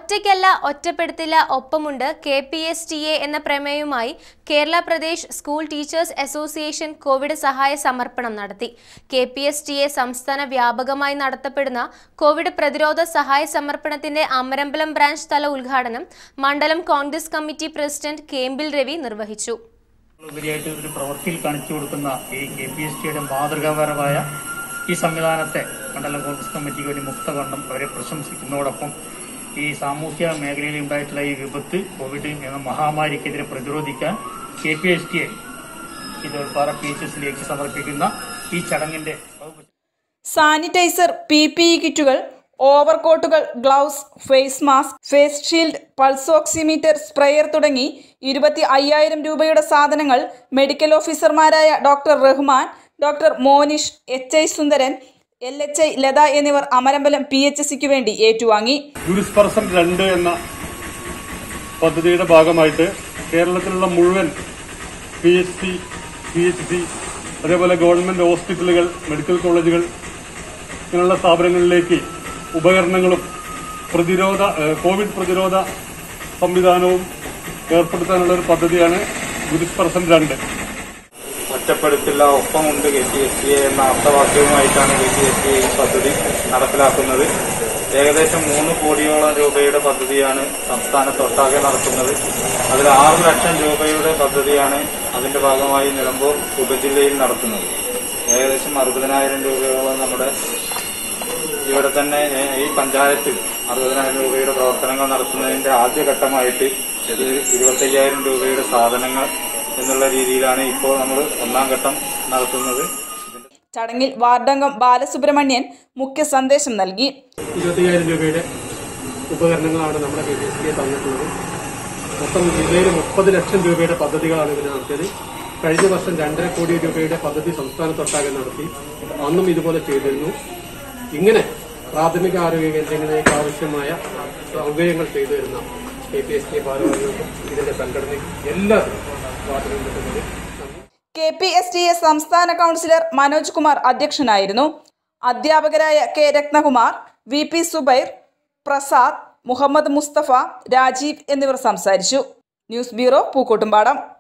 ഒറ്റയ്ക്കല്ല ഒറ്റപ്പെടുത്തില്ല ഒപ്പമുണ്ട് K P S T A എന്ന പ്രമേയവുമായി Kerala Pradesh school teachers association covid സഹായ സമർപ്പണം നടത്തി K P S T A സംസ്ഥാന വ്യാപകമായി നടത്തപ്പെടുന്ന കോവിഡ് പ്രതിരോധ സഹായ സമർപ്പണത്തിന്റെ അമരമ്പലം ബ്രാഞ്ച് തല ഉദ്ഘാടനം മണ്ഡലം കോൺഗ്രസ് കമ്മിറ്റി പ്രസിഡന്റ് കേമ്പിൽ രവി നിർവഹിച്ചു ഉപരിയായിട്ട് ഒരു പ്രവൃത്തിയിൽ കാണിച്ചു കൊടുക്കുന്ന ഈ കെ പി എസ് ടിയുടെ മാതൃകാപരമായ ഈ സംവിധാനത്തെ മണ്ഡലം കോൺഗ്രസ് കമ്മിറ്റിക്ക് വേണ്ടി മുക്തകണ്ഠം അവരെ പ്രശംസിക്കുന്നതോടൊപ്പം ഈ സാമൂഹ്യ മേഖലയിൽ ഉണ്ടായിട്ടുള്ള ഈ വിപത്ത് കോവിഡ് എന്ന മഹാമാരിക്കെതിരെ പ്രതിരോധിക്കാൻ കെ പി എസ് ടിയെ ഇത് പാറ പി എച്ച് എസിലേക്ക് സമർപ്പിക്കുന്ന ഈ ചടങ്ങിന്റെ വകുപ്പ് സാനിറ്റൈസർ പി പി ഇ കിറ്റുകൾ ഓവർകോട്ടുകൾ gloves face mask face shield pulse oximeter sprayer തുടങ്ങി ഇരുപത്തി അയ്യായിരം രൂപയുടെ സാധനങ്ങൾ മെഡിക്കൽ ഓഫീസർമാരായ doctor Rahman doctor Monish H I Sundaran L H I Latha എന്നിവർ അമരമ്പലം പി എച്ച് സിക്ക് വേണ്ടി ഏറ്റുവാങ്ങി ഗുരുസ്പർശം രണ്ട് എന്ന പദ്ധതിയുടെ ഭാഗമായിട്ട് കേരളത്തിലുള്ള മുഴുവൻ P H C P H C അതേപോലെ ഗവൺമെന്റ് ഹോസ്പിറ്റലുകൾ മെഡിക്കൽ കോളേജുകൾ ഇങ്ങനെയുള്ള സ്ഥാപനങ്ങളിലേക്ക് ഉപകരണങ്ങളും പ്രതിരോധ ഏഹ്, കോവിഡ് പ്രതിരോധ സംവിധാനവും ഏർപ്പെടുത്താനുള്ള ഒരു പദ്ധതിയാണ് ഗുരുസ്പർശം രണ്ട് ഒറ്റപ്പെടുത്തില്ല ഒപ്പമുണ്ട് കെ പി എസ് സി എന്ന അർത്ഥവാക്യവുമായിട്ടാണ് കെ പി എസ് സി ഈ പദ്ധതി നടപ്പിലാക്കുന്നത് ഏകദേശം മൂന്ന് കോടിയോളം രൂപയുടെ പദ്ധതിയാണ് സംസ്ഥാനത്തൊട്ടാകെ നടത്തുന്നത് അതിൽ ആറ് ലക്ഷം രൂപയുടെ പദ്ധതിയാണ് അതിന്റെ ഭാഗമായി നിലമ്പൂർ ഉപജില്ലയിൽ നടത്തുന്നത് ഏകദേശം അറുപതിനായിരം രൂപയോളം നമ്മുടെ ഇവിടെ തന്നെ ഏഹ്, ഈ പഞ്ചായത്തിൽ അറുപതിനായിരം രൂപയുടെ പ്രവർത്തനങ്ങൾ നടത്തുന്നതിന്റെ ആദ്യഘട്ടമായിട്ട് ഇത് ഇരുപത്തയ്യായിരം രൂപയുടെ സാധനങ്ങൾ എന്നുള്ള രീതിയിലാണ് ഇപ്പോൾ നമ്മൾ ഒന്നാം ഘട്ടം നടത്തുന്നത് ചടങ്ങിൽ വാർഡംഗം ബാലസുബ്രഹ്മണ്യൻ മുഖ്യ സന്ദേശം നൽകി ഇരുപത്തയ്യായിരം രൂപയുടെ ഉപകരണങ്ങളാണ് നമ്മുടെ കെ പി എസ് സിയെ തന്നിട്ടുള്ളത് മൊത്തം ജില്ലയിൽ മുപ്പത് ലക്ഷം രൂപയുടെ പദ്ധതികളാണ് ഇതിന് നടത്തിയത് കഴിഞ്ഞ വർഷം രണ്ടര കോടി രൂപയുടെ പദ്ധതി സംസ്ഥാനത്തൊട്ടാകെ നടത്തി അന്നും ഇതുപോലെ ചെയ്തിരുന്നു ഇങ്ങനെ പ്രാഥമിക ആരോഗ്യ കേന്ദ്രങ്ങളിലേക്ക് ആവശ്യമായ സൗകര്യങ്ങൾ ചെയ്തു തരുന്ന കെ പി എസ് ടി ഭാരവാഹികൾക്കും ഇതിന്റെ സംഘടനയ്ക്കും എല്ലാവരും വാർഡ് മെമ്പർമാരും നന്ദി K P S T A സംസ്ഥാന കൗൺസിലർ മനോജ് കുമാർ അധ്യക്ഷനായിരുന്നു അധ്യാപകരായ K Rathnakumar V P Subair Prasad Muhammad Mustafa Rajeev എന്നിവർ സംസാരിച്ചു ന്യൂസ് ബ്യൂറോ പൂക്കോട്ടുംപാടം